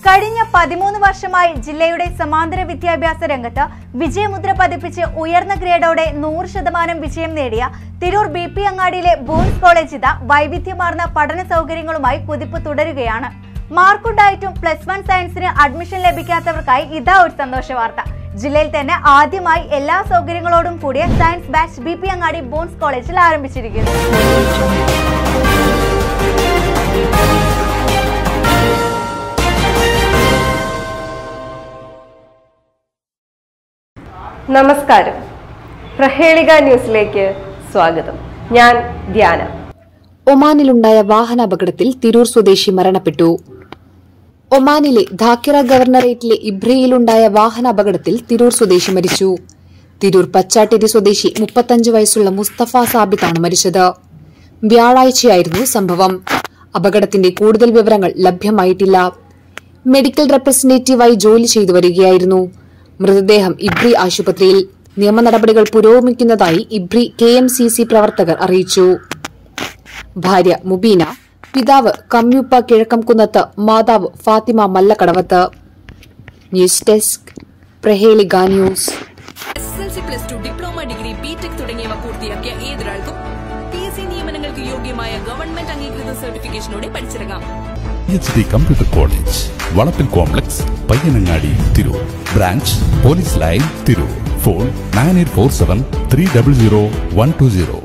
കഴിഞ്ഞ പതിമൂന്ന് വർഷമായി ജില്ലയുടെ സമാന്തര വിദ്യാഭ്യാസ രംഗത്ത് വിജയമുദ്ര പതിപ്പിച്ച് ഉയർന്ന ഗ്രേഡോടെ നൂറ് ശതമാനം വിജയം നേടിയ തിരൂർ ബി പി അങ്ങാടിയിലെ ബോയ്സ് കോളേജ് ഇത വൈവിധ്യമാർന്ന പഠന സൗകര്യങ്ങളുമായി കുതിപ്പ് തുടരുകയാണ് മാർക്കുണ്ടായിട്ടും പ്ലസ് വൺ സയൻസിന് അഡ്മിഷൻ ലഭിക്കാത്തവർക്കായി ഇതാ ഒരു സന്തോഷ വാർത്ത ജില്ലയിൽ തന്നെ ആദ്യമായി എല്ലാ സൗകര്യങ്ങളോടും കൂടിയ science batch B P Angadi boys കോളേജിൽ ആരംഭിച്ചിരിക്കുന്നു നമസ്കാരം പ്രഹേളിക ന്യൂസിലേക്ക് സ്വാഗതം ഞാൻ ധ്യാന ഒമാനിലുണ്ടായ വാഹനാപകടത്തിൽ തിരൂർ സ്വദേശി മരണപ്പെട്ടു ഒമാനിലെ ധാക്കിറ ഗവർണറേറ്റിലെ ഇബ്രയിലുണ്ടായ വാഹനാപകടത്തിൽ തിരൂർ സ്വദേശി മരിച്ചു തിരൂർ പച്ചാട്ടിരി സ്വദേശി മുപ്പത്തഞ്ച് വയസ്സുള്ള മുസ്തഫ സാബിത്താണ് മരിച്ചത് വ്യാഴാഴ്ചയായിരുന്നു സംഭവം അപകടത്തിന്റെ കൂടുതൽ വിവരങ്ങൾ ലഭ്യമായിട്ടില്ല മെഡിക്കൽ റെപ്രസെന്റേറ്റീവായി ജോലി ചെയ്തു വരികയായിരുന്നു മൃതദേഹം ഇബ്രി ആശുപത്രിയിൽ നിയമ നടപടികൾ പുരോഗമിക്കുന്നതായി Ibri K M C C പ്രവർത്തകർ അറിയിച്ചു ഭാര്യ മുബീന പിതാവ് കമ്യൂപ്പ കിഴക്കംകുന്നത്ത് മാതാവ് ഫാത്തിമ മല്ലക്കടവത്ത് ന്യൂസ് ഡെസ്ക് പ്രഹേളിക news S S L C plus two diploma degree BTech തുടങ്ങിയവ പൂർത്തിയാക്കിയ ഏതൊരാൾക്കും പി എസ് സി നിയമനങ്ങൾക്ക് യോഗ്യമായ ഗവൺമെന്റ് അംഗീകൃത സർട്ടിഫിക്കേഷനോടെ പഠിച്ചിറങ്ങാം H D computer college Valappil complex Payyanangadi Tirur branch police line Tirur phone nine eight four seven three double zero one two zero